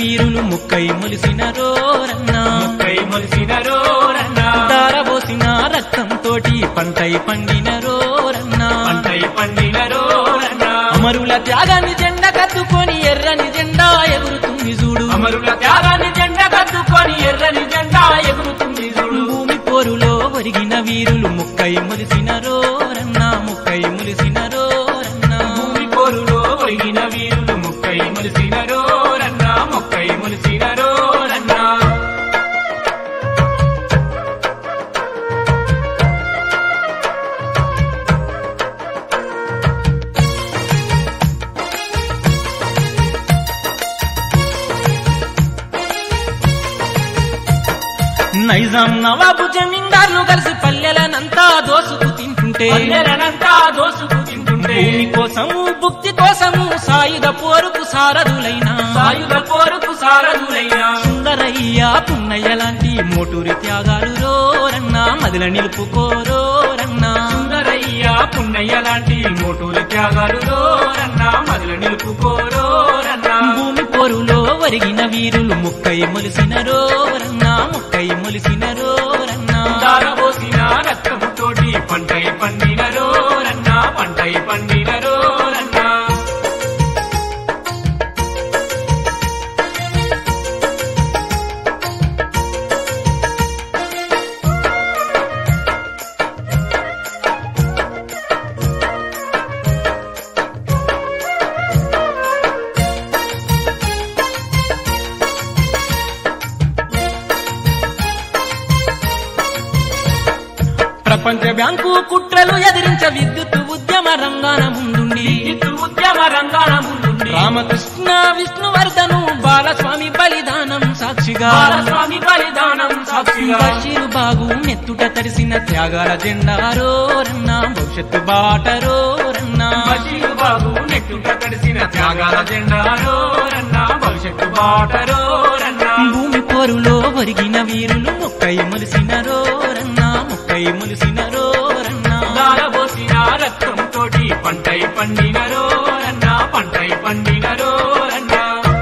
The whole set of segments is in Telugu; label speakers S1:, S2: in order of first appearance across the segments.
S1: వీరులు ముక్కై మొలిసిన రోరన్నా
S2: ముక్కై మొలిసిన రోరన్నా
S1: దారబోసిన రక్తం తోటి పంటై పండిన రోరన్నా
S2: పంటై పండిన రోరన్నా
S1: అమరుల త్యాగాన్ని జెండ కత్తుకొని ఎర్రని జెండా ఎగురుతుంది చూడు
S2: అమరుల త్యాగాన్ని జెండ కట్టుకొని ఎర్రని జెండా ఎగురుతుంది చూడు
S1: భూమి పోరులో ఒరిగిన వీరులు ముక్కై మొలిసిన రోరన్నా ముక్కై మొలిసిన రోరన్నా
S2: భూమి పోరులో ఒరిగిన వీరులు ముక్కై మొలిసిన రోరన్నా ముక్కై మొలిసిన రోరన్నా
S1: నైజాం నవాబు జమీందార్లు కలిసి పల్లెలనంతా దోసుకు తింటుంటే
S2: పల్లెలనంతా దోసుకు తింటుంటే
S1: భూమి కోసము భుక్తి కోసము సాయుధ పోరుకు సారథులైన
S2: సాయుధ పోరుకు సారథులైన
S1: సుందరయ్య పున్నయ్య లాంటి మోటూరి త్యాగాలు రోరన్నా మదిల నిలుపుకోరోరన్నా
S2: సుందరయ్య పున్నయ్య లాంటి మోటూరి త్యాగాలు రోరన్నా మొదలు నిలుపుకోరోరన్నా
S1: భూమి పోరులో ఒరిగిన వీరులు ముక్కై మొలిసిన రోరన్నా ముక్కై మొలిసిన రోరన్నా
S2: దారబోసిన రక్తము తోటి పంటై పండిన రోరన్నా పంటై పండిన రోరన్నా
S1: ప్రపంచ బ్యాంకు కుట్రలు ఎదిరించ విద్యుత్ ఉద్యమ రంగాన ముందుండి
S2: విద్యుత్ ఉద్యమ రంగాల ముందుండి
S1: రామకృష్ణ విష్ణువర్ధను బాలస్వామి బలిదానం సాక్షిగా
S2: బాలస్వామి బలిదానం సాక్షిగా
S1: బషీరు బాగు నెత్తుట తడిసిన త్యాగాల జెండారోరన్నా భవిష్యత్తు బాటరోరన్నా
S2: బషీరు బాబు నెట్టుట తడిసిన త్యాగాల జెండారోరన్నా భవిష్యత్తు బాటరోరన్నా
S1: భూమి పోరులో ఒరిగిన వీరులు మొక్కై మొలిసిన రోరన్నా మొక్కై మొలిసిన రోరన్నా
S2: దారబోసిన రక్తం తోటి పంటై పండిన రోరన్నా పంటై పండిన రోరన్నా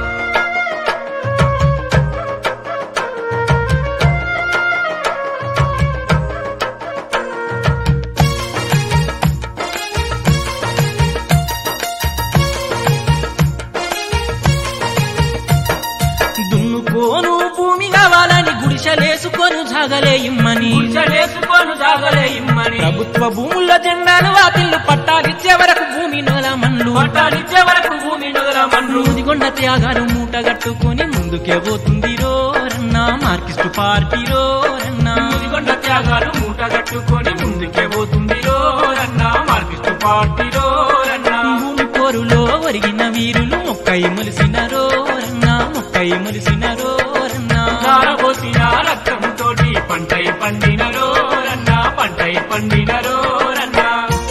S1: దున్నుకోను భూమి కావాలని గుడిసెలేసుకొని జాగలే ఇమ్మని
S2: గుడిసెలేసుకొని జాగలే ఇమ్మని
S1: ప్రభుత్వ భూముల్లో జెండాలు వాటిల్లు పట్టాలిచ్చే వరకు భూమి నోల మన్లు
S2: పట్టాలిచ్చే వరకు భూమి నదుల మన్ను
S1: నూదిగొండ త్యాగాలు మూటగట్టుకొని ముందుకే పోతుంది రోరన్నా మార్కిస్టు పార్టీ రోరన్నా
S2: ముదిగొండ త్యాగాలు మూట కట్టుకొని ముందుకే పోతుంది రోరన్నా మార్కిస్టు పార్టీ రోరన్నా
S1: భూమి పోరులో ఒరిగిన వీరులు మొక్కై మొలిసిన రోరన్నా మొక్కై మొలిసిన రోరన్నా
S2: దారబోసిన రక్తం తోటి పంటై పండిన రోరన్నా పంటై పండిన రోరన్నా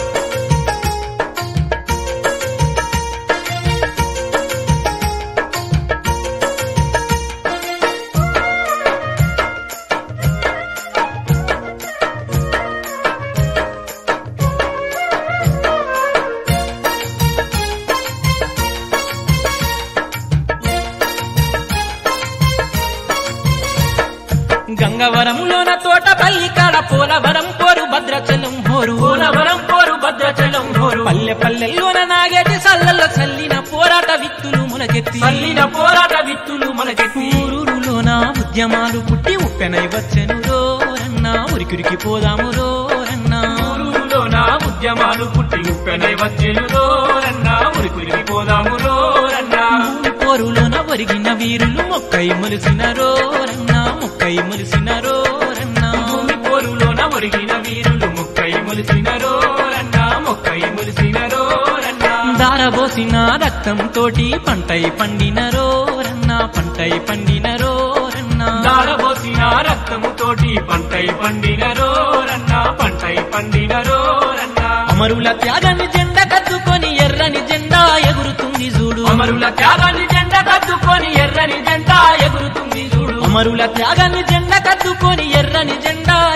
S1: గంగవరంలోన తోటపల్లి కాడ పోలవరం పోరు భద్రాచలం హోరు
S2: పోలవరం పోరు భద్రాచలం పోరు
S1: పల్లె పల్లెల్లోన నాగేటి సల్లల్లో చల్లిన పోరాట విత్తులు ములకెత్తి
S2: తల్లిన పోరాట విత్తులు మనకెత్తి
S1: ఊరూరులోన ఉద్యమాలు పుట్టి ఉప్పెనై వచ్చెను రోరన్నా ఉరికిరికి పోదాము రోరన్నా
S2: ఊరూరులో నా ఉద్యమాలు పుట్టి ఉప్పెనై వచ్చెను రోరన్నా ఉరికురికి పోదాము రోరన్నా
S1: భూమి పోరులోన ఒరిగిన వీరులు మొక్కై మొలిసిన రోరన్నా మొక్కై మొలిసిన రోరన్నా
S2: భూమి పోరులోన ఒరిగిన వీరులు ముక్కై మొలిసిన రోరన్నా మొక్కై మొలిసిన రోరన్నా
S1: దారబోసిన రక్తం తోటి పంటై పండిన రోరన్నా పంటై పండిన రోరన్నా
S2: దారబోసిన రక్తము తోటి పంటై పండిన రోరన్నా పంటై పండిన రోరన్నా
S1: అమరుల త్యాగాన్ని జెండ కత్తుకొని ఎర్రని జెండా ఎగురుతుంది చూడు
S2: అమరుల త్యాగాన్ని జెండ కట్టుకొని ఎర్రని జెండా ఎగురుతుంది చూడు
S1: అమరుల త్యాగాన్ని జెండ కత్తుకొని ఎర్రని జెండా